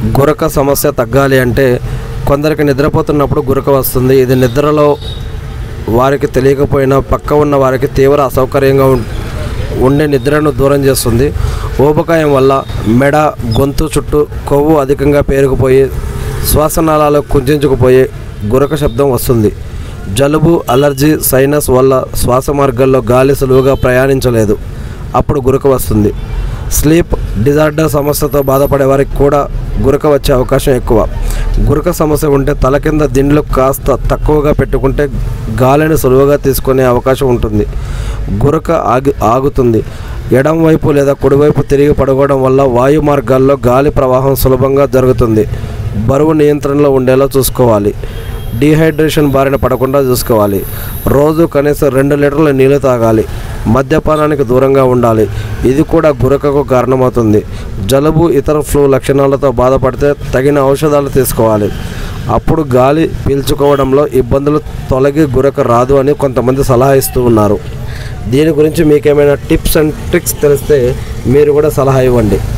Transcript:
గురక సమస్య తగ్గాలి అంటే కొందరికి నిద్రపోతున్నప్పుడు గురక వస్తుంది ఇది నిద్రలో వారికి తెలియకపోయినా పక్క ఉన్న వారికి తీవ్ర అసౌకర్యంగా ఉం- ఉండే నిద్రను దూరం చేస్తుంది ఊబకాయం వల్ల మెడ గొంతు చుట్టూ కొవ్వు అధికంగా పేరుకుపోయి శ్వాసనాళాలు కుంచుకుపోయి గురక శబ్దం వస్తుంది జలుబు అలర్జీ సైనస్ వల్ల శ్వాస మార్గాల్లో గాలి సులువుగా ప్రయాణించలేదు అప్పుడు గురక వస్తుంది స్లీప్ డిజార్డర్ సమస్యతో బాధపడే వారికి కూడా గురక వచ్చే అవకాశం ఎక్కువ గురక సమస్య ఉంటే తల కింద దిండ్లు కాస్త తక్కువగా పెట్టుకుంటే గాలిని సులువుగా తీసుకునే అవకాశం ఉంటుంది గురక ఆగి ఆగుతుంది ఎడం వైపు లేదా కుడివైపు తిరిగి పడుకోవడం వల్ల వాయు మార్గాల్లో గాలి ప్రవాహం సులభంగా జరుగుతుంది బరువు నియంత్రణలో ఉండేలా చూసుకోవాలి డీహైడ్రేషన్ బారిన పడకుండా చూసుకోవాలి రోజు కనీసం రెండు లీటర్ల నీళ్లు తాగాలి మద్యపానానికి దూరంగా ఉండాలి ఇది కూడా గురకకు కారణమవుతుంది జలుబు ఇతర ఫ్లూ లక్షణాలతో బాధపడితే తగిన ఔషధాలు తీసుకోవాలి అప్పుడు గాలి పీల్చుకోవడంలో ఇబ్బందులు తొలగి గురక రాదు అని కొంతమంది సలహా ఇస్తూ ఉన్నారు దీని గురించి మీకేమైనా టిప్స్ అండ్ ట్రిక్స్ తెలిస్తే మీరు కూడా సలహా ఇవ్వండి